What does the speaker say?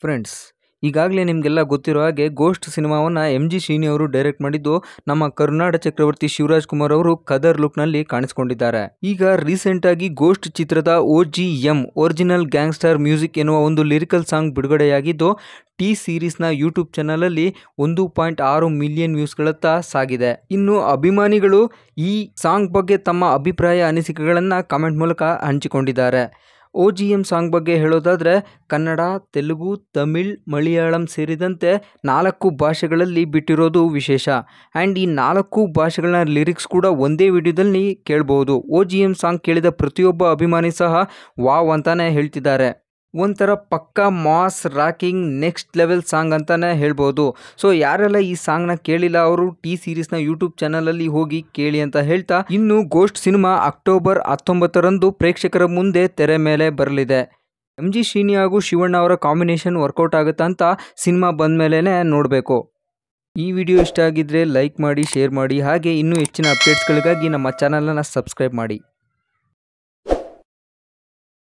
friends ಈಗಾಗಲೇ ನಿಮಗೆಲ್ಲ ಗೊತ್ತಿರೋ ಹಾಗೆ ಗೋಸ್ಟ್ ಸಿನಿಮಾವನ್ನು ಎಂ ಜಿ ಶ್ರೀನಿ ಅವರು ಡೈರೆಕ್ಟ್ ಮಾಡಿದ್ದು ನಮ್ಮ ಕರುನಾಡ ಚಕ್ರವರ್ತಿ ಶಿವರಾಜ್ ಕುಮಾರ್ ಅವರು ಕದರ್ ಲುಕ್ನಲ್ಲಿ ಕಾಣಿಸ್ಕೊಂಡಿದ್ದಾರೆ ಈಗ ರೀಸೆಂಟ್ ಆಗಿ ಗೋಸ್ಟ್ ಚಿತ್ರದ O G M original gangster music ಎನ್ನುವ ಒಂದು ಲಿರಿಕಲ್ ಸಾಂಗ್ ಬಿಡುಗಡೆಯಾಗಿದ್ದು ಟಿ ಸೀರೀಸ್ನ ಯೂಟ್ಯೂಬ್ ಚಾನಲಲ್ಲಿ ಒಂದು ಪಾಯಿಂಟ್ ಆರು ಮಿಲಿಯನ್ ವ್ಯೂಸ್ಗಳತ್ತ ಸಾಗಿದೆ ಇನ್ನು ಅಭಿಮಾನಿಗಳು ಈ ಸಾಂಗ್ ಬಗ್ಗೆ ತಮ್ಮ ಅಭಿಪ್ರಾಯ ಅನಿಸಿಕೆಗಳನ್ನು ಕಮೆಂಟ್ ಮೂಲಕ ಹಂಚಿಕೊಂಡಿದ್ದಾರೆ ಓ ಜಿ ಎಮ್ ಸಾಂಗ್ ಬಗ್ಗೆ ಹೇಳೋದಾದರೆ ಕನ್ನಡ ತೆಲುಗು ತಮಿಳ್ ಮಲಯಾಳಂ ಸೇರಿದಂತೆ ನಾಲ್ಕು ಭಾಷೆಗಳಲ್ಲಿ ಬಿಟ್ಟಿರೋದು ವಿಶೇಷ ಆ್ಯಂಡ್ ಈ ನಾಲ್ಕು ಭಾಷೆಗಳ ಲಿರಿಕ್ಸ್ ಕೂಡ ಒಂದೇ ವಿಡಿಯೋದಲ್ಲಿ ಕೇಳ್ಬೋದು ಓ ಜಿ ಎಮ್ ಸಾಂಗ್ ಕೇಳಿದ ಪ್ರತಿಯೊಬ್ಬ ಅಭಿಮಾನಿ ಸಹ ವಾವ್ ಅಂತಾನೆ ಹೇಳ್ತಿದ್ದಾರೆ ಒಂಥರ ಪಕ್ಕಾ mass rocking next level song ಅಂತಾನೆ ಹೇಳ್ಬೋದು ಸೊ ಯಾರೆಲ್ಲ ಈ ಸಾಂಗ್ನ ಕೇಳಿಲ್ಲ ಅವರು ಟಿ ಸೀರೀಸ್ನ ಯೂಟ್ಯೂಬ್ ಚಾನಲಲ್ಲಿ ಹೋಗಿ ಕೇಳಿ ಅಂತ ಹೇಳ್ತಾ ಇನ್ನು ಗೋಸ್ಟ್ ಸಿನಿಮಾ ಅಕ್ಟೋಬರ್ ಹತ್ತೊಂಬತ್ತರಂದು ಪ್ರೇಕ್ಷಕರ ಮುಂದೆ ತೆರೆ ಮೇಲೆ ಬರಲಿದೆ ಎಂ ಜಿ ಶ್ರೀನಿ ಹಾಗೂ ಶಿವಣ್ಣ ಅವರ ಕಾಂಬಿನೇಷನ್ ವರ್ಕೌಟ್ ಆಗುತ್ತಾ ಅಂತ ಸಿನಿಮಾ ಬಂದ ಮೇಲೇ ನೋಡಬೇಕು ಈ ವಿಡಿಯೋ ಇಷ್ಟ ಆಗಿದ್ರೆ ಲೈಕ್ ಮಾಡಿ ಶೇರ್ ಮಾಡಿ ಹಾಗೆ ಇನ್ನೂ ಹೆಚ್ಚಿನ ಅಪ್ಡೇಟ್ಸ್ಗಳಿಗಾಗಿ ನಮ್ಮ ಚಾನಲನ್ನು ಸಬ್ಸ್ಕ್ರೈಬ್ ಮಾಡಿ